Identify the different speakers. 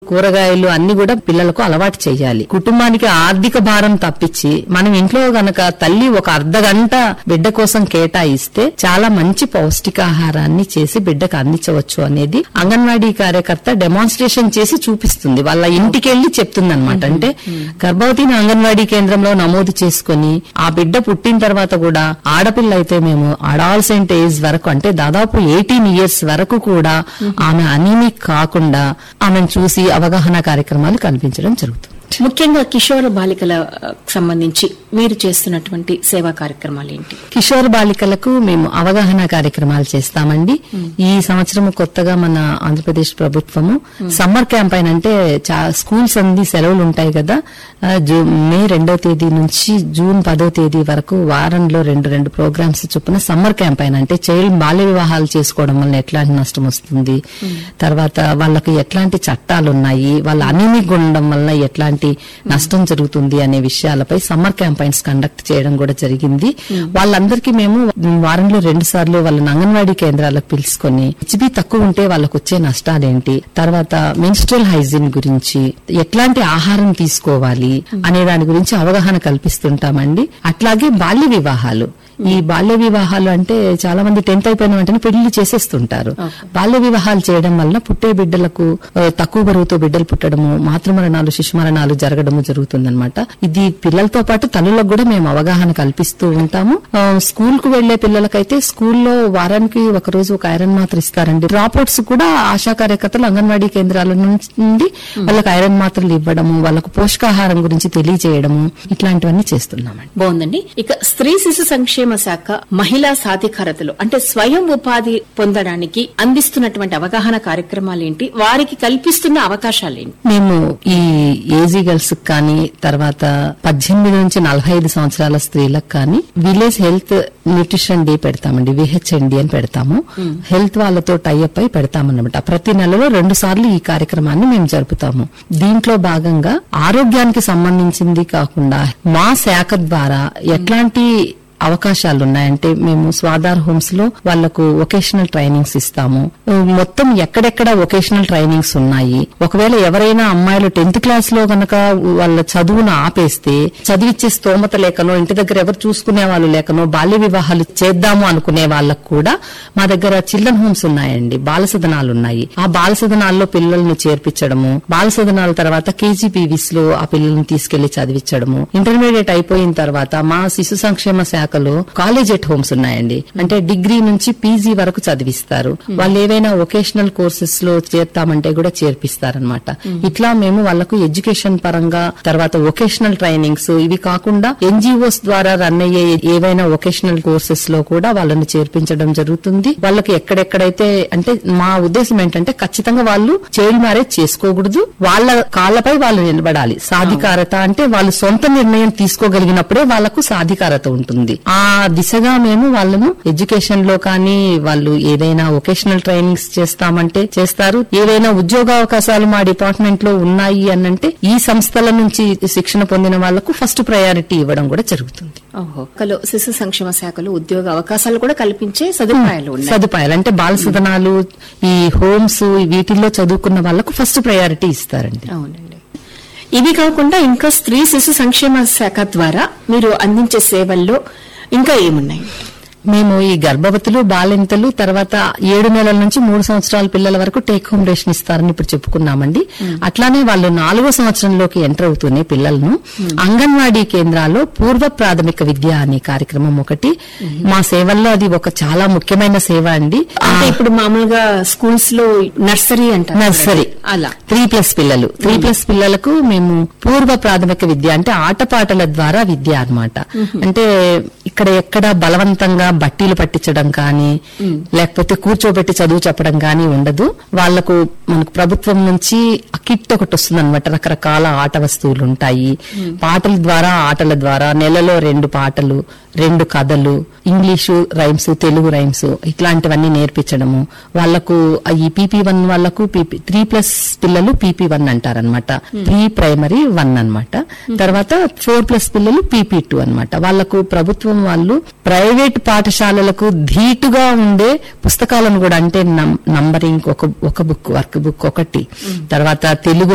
Speaker 1: కూరగాయలు అన్ని కూడా పిల్లలకు అలవాటు చేయాలి కుటుంబానికి ఆర్థిక భారం తప్పించి మనం ఇంట్లో గనక తల్లి ఒక అర్ధ గంట బిడ్డ కోసం కేటాయిస్తే చాలా మంచి పౌష్టికాహారాన్ని చేసి బిడ్డకు అందించవచ్చు అనేది అంగన్వాడీ కార్యకర్త డెమాన్స్ట్రేషన్ చేసి చూపిస్తుంది వాళ్ళ ఇంటికి వెళ్లి చెప్తుంది అనమాట అంటే గర్భవతిని అంగన్వాడీ కేంద్రంలో నమోదు చేసుకుని ఆ బిడ్డ పుట్టిన తర్వాత కూడా ఆడపిల్ల అయితే మేము అడాల్సెంట్ ఏజ్ వరకు అంటే దాదాపు ఎయిటీన్ ఇయర్స్ వరకు కూడా ఆమె అనీమిక్ కాకుండా ఆమెను చూసి అవగాహన కార్యక్రమాలు కనిపించడం జరుగుతుంది
Speaker 2: ముఖ్యంగా కిషోర బాలికల ఆ, సంబంధించి మీరు చేస్తున్నటువంటి సేవా కార్యక్రమాలు ఏంటి
Speaker 1: కిషోర్ బాలికలకు మేము అవగాహన కార్యక్రమాలు చేస్తామండి ఈ సంవత్సరం కొత్తగా మన ఆంధ్రప్రదేశ్ ప్రభుత్వము సమ్మర్ క్యాంపైన్ అంటే చా- స్కూల్స్ అన్ని సెలవులు ఉంటాయి కదా ఆ, జూ- మే రెండో తేదీ నుంచి జూన్ పదో తేదీ వరకు వారంలో రెండు రెండు ప్రోగ్రామ్స్ చొప్పున సమ్మర్ క్యాంపైన్ అంటే చైల్డ్ బాల్య వివాహాలు చేసుకోవడం వల్ల ఎట్లాంటి నష్టం వస్తుంది తర్వాత వాళ్ళకి ఎట్లాంటి చట్టాలు ఉన్నాయి వాళ్ళ అనీమిక్ ఉండడం వల్ల ఎట్లాంటి నష్టం జరుగుతుంది అనే విషయాలపై సమ్మర్ క్యాంపైన్స్ కండక్ట్ చేయడం కూడా జరిగింది వాళ్ళందరికీ మేము వారంలో రెండు సార్లు వాళ్ళని అంగన్వాడీ కేంద్రాలకు పిలుచుకొని హెచ్బి తక్కువ ఉంటే వాళ్ళకు వచ్చే నష్టాలేంటి తర్వాత మెన్స్ట్రల్ హైజీన్ గురించి ఎట్లాంటి ఆహారం తీసుకోవాలి అనే దాని గురించి అవగాహన కల్పిస్తుంటామండి అట్లాగే బాల్య వివాహాలు ఈ బాల్య వివాహాలు అంటే చాలా మంది టెన్త్ అయిపోయిన వెంటనే పెళ్లి చేసేస్తుంటారు బాల్య వివాహాలు చేయడం వల్ల పుట్టే బిడ్డలకు ఆ, తక్కువ బరువుతో బిడ్డలు పుట్టడము మాతృమరణాలు శిశుమరణాలు జరగడము జరుగుతుందన్నమాట ఇది పిల్లలతో పాటు తల్లులకు కూడా మేము అవగాహన కల్పిస్తూ ఉంటాము ఆ, స్కూల్ కు వెళ్లే పిల్లలకైతే స్కూల్లో వారానికి ఒక రోజు ఒక ఐరన్ మాత్ర ఇస్తారండి డ్రాప్ అవుట్స్ కూడా ఆశా కార్యకర్తలు అంగన్వాడీ కేంద్రాల నుండి వాళ్ళకి ఐరన్ మాత్రలు ఇవ్వడము వాళ్ళకు పోషకాహారం గురించి తెలియజేయడము ఇట్లాంటివన్నీ చేస్తున్నామండి
Speaker 2: బాగుందండి ఇక స్త్రీ శిశు సంక్షేమ శాఖ మహిళా సాధికారతలు అంటే స్వయం ఉపాధి పొందడానికి అందిస్తున్నటువంటి అవగాహన కార్యక్రమాలు ఏంటి వారికి కల్పిస్తున్న అవకాశాలు ఏంటి
Speaker 1: మేము ఈ ఏజీ గర్ల్స్ కానీ తర్వాత పద్దెనిమిది నుంచి నలభై ఐదు సంవత్సరాల స్త్రీలకు కానీ విలేజ్ హెల్త్ న్యూట్రిషన్ డే పెడతామండి విహెచ్ఎండి అని పెడతాము హెల్త్ వాళ్ళతో టైఅప్ అయి పెడతామన్నమాట ప్రతి నెలలో రెండు సార్లు ఈ కార్యక్రమాన్ని మేము జరుపుతాము దీంట్లో భాగంగా ఆరోగ్యానికి సంబంధించింది కాకుండా మా శాఖ ద్వారా ఎట్లాంటి అవకాశాలు ఉన్నాయంటే మేము స్వాధార్ హోమ్స్ లో వాళ్లకు వొకేషనల్ ట్రైనింగ్స్ ఇస్తాము మొత్తం ఎక్కడెక్కడ వొకేషనల్ ట్రైనింగ్స్ ఉన్నాయి ఒకవేళ ఎవరైనా అమ్మాయిలు టెన్త్ క్లాస్ లో గనక వాళ్ళ చదువును ఆపేస్తే చదివిచ్చే స్తోమత లేకనో ఇంటి దగ్గర ఎవరు చూసుకునే వాళ్ళు లేకనో బాల్య వివాహాలు చేద్దాము అనుకునే వాళ్ళకు కూడా మా దగ్గర చిల్డ్రన్ హోమ్స్ ఉన్నాయండి బాల సదనాలు ఉన్నాయి ఆ బాల సదనాల్లో పిల్లల్ని చేర్పించడము బాల సదనాల తర్వాత కేజీపీవీస్ లో ఆ పిల్లల్ని తీసుకెళ్లి చదివించడము ఇంటర్మీడియట్ అయిపోయిన తర్వాత మా శిశు సంక్షేమ శాఖలో కాలేజ్ ఎట్ హోమ్స్ ఉన్నాయండి అంటే డిగ్రీ నుంచి పీజీ వరకు చదివిస్తారు వాళ్ళు ఏవైనా వొకేషనల్ కోర్సెస్ లో చేర్తామంటే కూడా చేర్పిస్తారనమాట ఇట్లా మేము వాళ్ళకు ఎడ్యుకేషన్ పరంగా తర్వాత వొకేషనల్ ట్రైనింగ్స్ ఇవి కాకుండా ఎన్జిఓస్ ద్వారా రన్ అయ్యే ఏవైనా వొకేషనల్ కోర్సెస్ లో కూడా వాళ్ళని చేర్పించడం జరుగుతుంది వాళ్ళకి ఎక్కడెక్కడైతే అంటే మా ఉద్దేశం ఏంటంటే ఖచ్చితంగా వాళ్ళు చైల్డ్ మ్యారేజ్ చేసుకోకూడదు వాళ్ళ కాళ్ళపై వాళ్ళు నిలబడాలి సాధికారత అంటే వాళ్ళు సొంత నిర్ణయం తీసుకోగలిగినప్పుడే వాళ్ళకు సాధికారత ఉంటుంది ఆ దిశగా మేము వాళ్ళను ఎడ్యుకేషన్ లో కానీ వాళ్ళు ఏదైనా వొకేషనల్ ట్రైనింగ్స్ చేస్తామంటే చేస్తారు ఏవైనా ఉద్యోగావకాశాలు మా డిపార్ట్మెంట్ లో ఉన్నాయి అనంటే ఈ సంస్థల నుంచి శిక్షణ పొందిన వాళ్లకు ఫస్ట్ ప్రయారిటీ ఇవ్వడం కూడా జరుగుతుంది
Speaker 2: ఓహో కలో శిశు సంక్షేమ శాఖలో ఉద్యోగ అవకాశాలు కూడా కల్పించే సదుపాయాలు ఉన్నాయి
Speaker 1: సదుపాయాలు అంటే బాల సదనాలు ఈ హోమ్స్ వీటిల్లో చదువుకున్న వాళ్లకు ఫస్ట్ ప్రయారిటీ ఇస్తారండి
Speaker 2: అవునండి ఇవి కాకుండా ఇంకా స్త్రీ శిశు సంక్షేమ శాఖ ద్వారా మీరు అందించే సేవల్లో ఇంకా ఏమున్నాయి
Speaker 1: మేము ఈ గర్భవతులు బాలింతలు తర్వాత ఏడు నెలల నుంచి మూడు సంవత్సరాల పిల్లల వరకు టేక్ హోమ్ రేషన్ ఇస్తారని ఇప్పుడు చెప్పుకున్నామండి అట్లానే వాళ్ళు నాలుగో సంవత్సరంలోకి ఎంటర్ అవుతూనే పిల్లలను అంగన్వాడీ కేంద్రాల్లో పూర్వ ప్రాథమిక విద్య అనే కార్యక్రమం ఒకటి మా సేవల్లో అది ఒక చాలా ముఖ్యమైన సేవ అండి
Speaker 2: అంటే ఇప్పుడు మామూలుగా స్కూల్స్ లో నర్సరీ అంటారు
Speaker 1: నర్సరీ
Speaker 2: అలా
Speaker 1: త్రీ ప్లస్ పిల్లలు త్రీ ప్లస్ పిల్లలకు మేము పూర్వ ప్రాథమిక విద్య అంటే ఆటపాటల ద్వారా విద్య అన్నమాట అంటే ఇక్కడ ఎక్కడ బలవంతంగా బట్టీలు పట్టించడం కానీ లేకపోతే కూర్చోబెట్టి చదువు చెప్పడం కానీ ఉండదు వాళ్లకు మనకు ప్రభుత్వం నుంచి కిట్ ఒకటి వస్తుంది అనమాట రకరకాల ఆట వస్తువులు ఉంటాయి పాటల ద్వారా ఆటల ద్వారా నెలలో రెండు పాటలు రెండు కథలు ఇంగ్లీషు రైమ్స్ తెలుగు రైమ్స్ ఇట్లాంటివన్నీ నేర్పించడము వాళ్లకు ఈ పీపీ వన్ వాళ్లకు పీపీ త్రీ ప్లస్ పిల్లలు పీపీ వన్ అంటారనమాట ప్రీ ప్రైమరీ వన్ అన్నమాట తర్వాత ఫోర్ ప్లస్ పిల్లలు పీపీ టూ అనమాట వాళ్లకు ప్రభుత్వం వాళ్ళు ప్రైవేట్ పాఠశాలలకు ధీటుగా ఉండే పుస్తకాలను కూడా అంటే నం- నంబరింగ్ ఒక ఒక బుక్ వర్క్ బుక్ ఒకటి తర్వాత తెలుగు